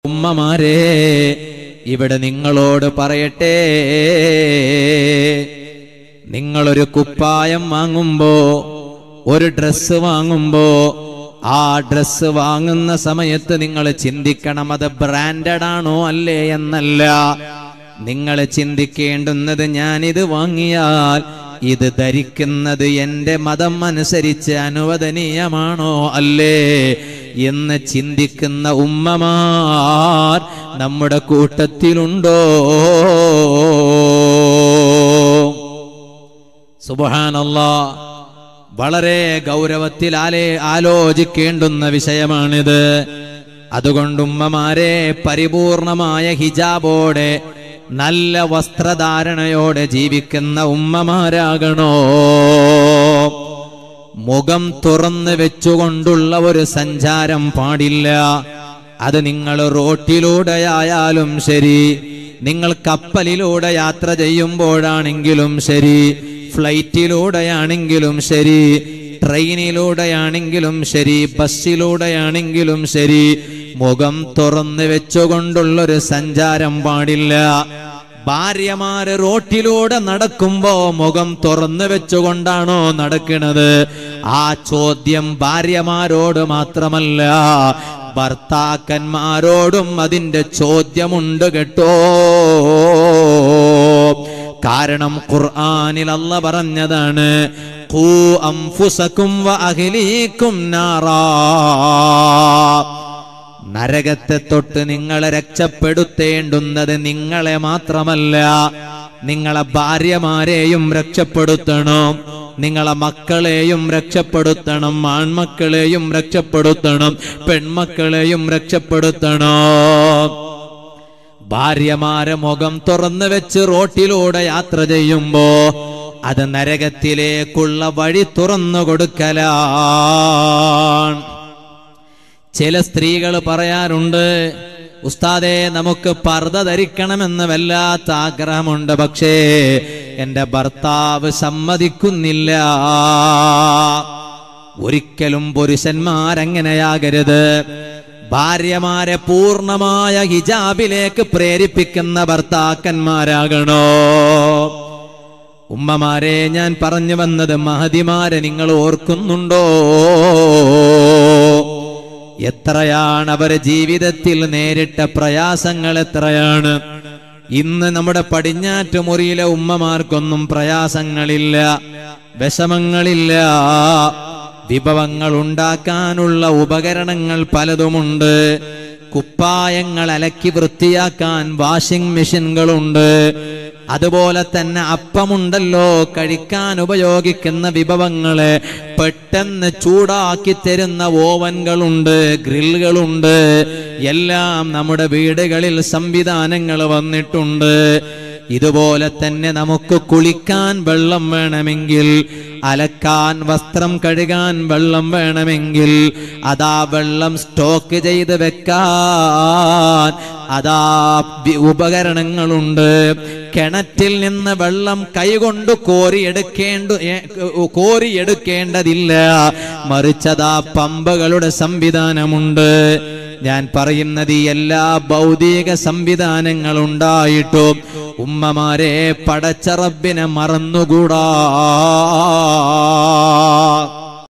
ഉമ്മമാരെ ഇവിടെ നിങ്ങളോട് പറയട്ടെ നിങ്ങളൊരു കുപ്പായം വാങ്ങുമ്പോ ഒരു ഡ്രസ്സ് വാങ്ങുമ്പോ ആ ഡ്രസ്സ് വാങ്ങുന്ന സമയത്ത് നിങ്ങൾ ചിന്തിക്കണം അത് ബ്രാൻഡഡ് ആണോ അല്ലേ എന്നല്ല നിങ്ങൾ ചിന്തിക്കേണ്ടുന്നത് ഞാനിത് വാങ്ങിയാൽ ഇത് ധരിക്കുന്നത് എന്റെ മതം അനുസരിച്ച് അനുവദനീയമാണോ അല്ലേ എന്ന് ചിന്തിക്കുന്ന ഉമ്മമാർ നമ്മുടെ കൂട്ടത്തിലുണ്ടോ സുബഹാനല്ലാ വളരെ ഗൗരവത്തിൽ ആലേ ആലോചിക്കേണ്ടുന്ന വിഷയമാണിത് അതുകൊണ്ട് ഉമ്മമാരെ പരിപൂർണമായ ഹിജാബോടെ നല്ല വസ്ത്രധാരണയോടെ ജീവിക്കുന്ന ഉമ്മമാരാകണോ മുഖം തുറന്ന് വെച്ചുകൊണ്ടുള്ള ഒരു സഞ്ചാരം പാടില്ല അത് നിങ്ങൾ റോട്ടിലൂടെയായാലും ശരി നിങ്ങൾ കപ്പലിലൂടെ യാത്ര ചെയ്യുമ്പോഴാണെങ്കിലും ശരി ഫ്ലൈറ്റിലൂടെയാണെങ്കിലും ശരി ട്രെയിനിലൂടെയാണെങ്കിലും ശരി ബസ്സിലൂടെയാണെങ്കിലും ശരി മുഖം തുറന്ന് വെച്ചുകൊണ്ടുള്ളൊരു സഞ്ചാരം പാടില്ല ഭാര്യമാര് റോട്ടിലൂടെ നടക്കുമ്പോ മുഖം തുറന്നു വെച്ചുകൊണ്ടാണോ നടക്കുന്നത് ആ ചോദ്യം ഭാര്യമാരോട് മാത്രമല്ല ഭർത്താക്കന്മാരോടും അതിന്റെ ചോദ്യമുണ്ട് കേട്ടോ കാരണം ഖുർആനിൽ അല്ല പറഞ്ഞതാണ് ഖൂ അംഫുസകും വ അഹ്ലീകും നാറാ നരകത്തെ തൊട്ട് നിങ്ങളെ രക്ഷപ്പെടുത്തേണ്ടുന്നത് നിങ്ങളെ മാത്രമല്ല നിങ്ങളെ ഭാര്യമാരെയും രക്ഷപ്പെടുത്തണം നിങ്ങളെ മക്കളെയും രക്ഷപ്പെടുത്തണം ആൺമക്കളെയും രക്ഷപ്പെടുത്തണം പെൺമക്കളെയും രക്ഷപ്പെടുത്തണം ഭാര്യമാരെ മുഖം തുറന്നു വെച്ച് റോട്ടിലൂടെ യാത്ര ചെയ്യുമ്പോ അത് നരകത്തിലേക്കുള്ള വഴി തുറന്നു കൊടുക്കലാണ് ചില സ്ത്രീകൾ പറയാറുണ്ട് ഉസ്താദെ നമുക്ക് പർദ്ദ ധരിക്കണമെന്ന് വല്ലാത്ത ആഗ്രഹമുണ്ട് പക്ഷേ എന്റെ ഭർത്താവ് സമ്മതിക്കുന്നില്ല ഒരിക്കലും പുരുഷന്മാരങ്ങനെയാകരുത് ഭാര്യമാരെ പൂർണ്ണമായ ഹിജാബിലേക്ക് പ്രേരിപ്പിക്കുന്ന ഭർത്താക്കന്മാരാകണോ ഉമ്മമാരെ ഞാൻ പറഞ്ഞു വന്നത് മഹതിമാരെ നിങ്ങൾ ഓർക്കുന്നുണ്ടോ എത്രയാണ് അവരെ ജീവിതത്തിൽ നേരിട്ട പ്രയാസങ്ങൾ എത്രയാണ് ഇന്ന് നമ്മുടെ പടിഞ്ഞാറ്റ് മുറിയിലെ ഉമ്മമാർക്കൊന്നും പ്രയാസങ്ങളില്ല വിഷമങ്ങളില്ല വിഭവങ്ങൾ ഉണ്ടാക്കാനുള്ള ഉപകരണങ്ങൾ പലതുമുണ്ട് കുപ്പായങ്ങൾ അലക്കി വൃത്തിയാക്കാൻ വാഷിംഗ് മെഷീനുകളുണ്ട് അതുപോലെ തന്നെ അപ്പമുണ്ടല്ലോ കഴിക്കാൻ ഉപയോഗിക്കുന്ന വിഭവങ്ങളെ പെട്ടെന്ന് ചൂടാക്കി തരുന്ന ഓവൻകളുണ്ട് ഗ്രില്ലുകളുണ്ട് എല്ലാം നമ്മുടെ വീടുകളിൽ സംവിധാനങ്ങൾ വന്നിട്ടുണ്ട് ഇതുപോലെ തന്നെ നമുക്ക് കുളിക്കാൻ വെള്ളം വേണമെങ്കിൽ അലക്കാൻ വസ്ത്രം കഴുകാൻ വെള്ളം വേണമെങ്കിൽ അതാ വെള്ളം സ്റ്റോക്ക് ചെയ്ത് വെക്കാൻ അതാ വി- ഉപകരണങ്ങളുണ്ട് കിണറ്റിൽ നിന്ന് വെള്ളം കൈകൊണ്ട് കോരിയെടുക്കേണ്ട ഏ- കോരിയെടുക്കേണ്ടതില്ല മറിച്ചതാ പമ്പകളുടെ സംവിധാനമുണ്ട് ഞാൻ പറയുന്നത് ഈ എല്ലാ ഭൗതിക സംവിധാനങ്ങൾ ഉണ്ടായിട്ടും ഉമ്മമാരെ പടച്ച റബ്ബിനെ മറന്നുകൂടാ